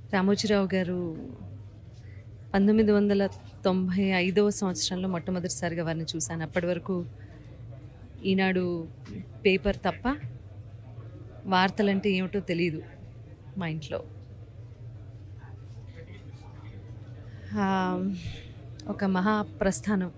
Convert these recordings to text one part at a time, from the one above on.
రామోజీరావు గారు పంతొమ్మిది వందల తొంభై ఐదవ సంవత్సరంలో మొట్టమొదటిసారిగా వారిని చూశాను అప్పటి వరకు ఈనాడు పేపర్ తప్ప వార్తలంటే ఏమిటో తెలియదు మా ఇంట్లో ఆ, ఒక మహాప్రస్థానం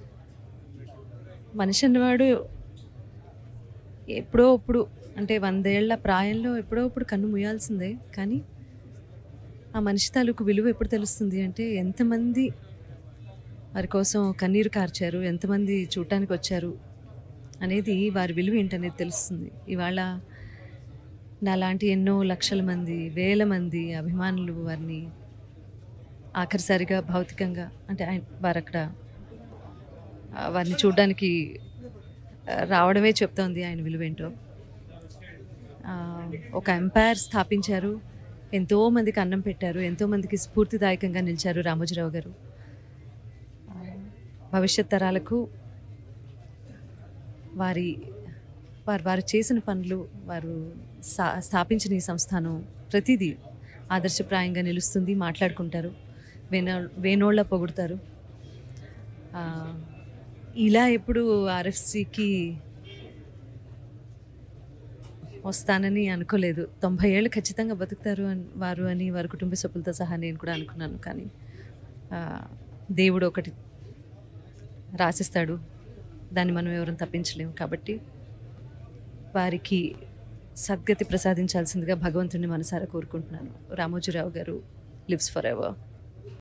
మనిషి అన్నవాడు ఎప్పుడో ఇప్పుడు అంటే వందేళ్ల ప్రాయంలో ఎప్పుడో ఇప్పుడు కన్ను ముయ్యాల్సిందే కానీ ఆ మనిషి తాలూకు విలువ ఎప్పుడు తెలుస్తుంది అంటే ఎంతమంది వారి కోసం కన్నీరు కార్చారు ఎంతమంది చూడటానికి వచ్చారు అనేది వారి విలువ ఏంటనేది తెలుస్తుంది ఇవాళ నాలాంటి ఎన్నో లక్షల మంది వేల మంది అభిమానులు వారిని ఆఖరిసారిగా భౌతికంగా అంటే ఆయన వారు అక్కడ ఆ, వారిని చూడడానికి ఆ, రావడమే చెప్తోంది ఆయన విలువేంటో ఆ, ఒక ఎంపైర్ స్థాపించారు ఎంతో మందికి అన్నం పెట్టారు ఎంతో మందికి స్ఫూర్తిదాయకంగా నిలిచారు రామోజీరావు గారు ఆ, భవిష్యత్ తరాలకు వారి వారు వారు చేసిన పనులు వారు స్థా స్థాపించిన ఈ సంస్థానం ప్రతిదీ ఆదర్శప్రాయంగా నిలుస్తుంది మాట్లాడుకుంటారు వేనో వేనోళ్ళ పొగుడతారు ఆ, ఇలా ఎప్పుడు ఆర్ఎఫ్సికి వస్తానని అనుకోలేదు తొంభై ఏళ్ళు ఖచ్చితంగా బతుకుతారు అని వారు అని వారి కుటుంబ సభ్యులతో సహా నేను కూడా అనుకున్నాను కానీ ఆ, దేవుడు ఒకటి రాసిస్తాడు దాన్ని మనం ఎవరం తప్పించలేము కాబట్టి వారికి సద్గతి ప్రసాదించాల్సిందిగా భగవంతుని మనసారా కోరుకుంటున్నాను రామోజీరావు గారు లివ్స్ ఫర్ ఎవర్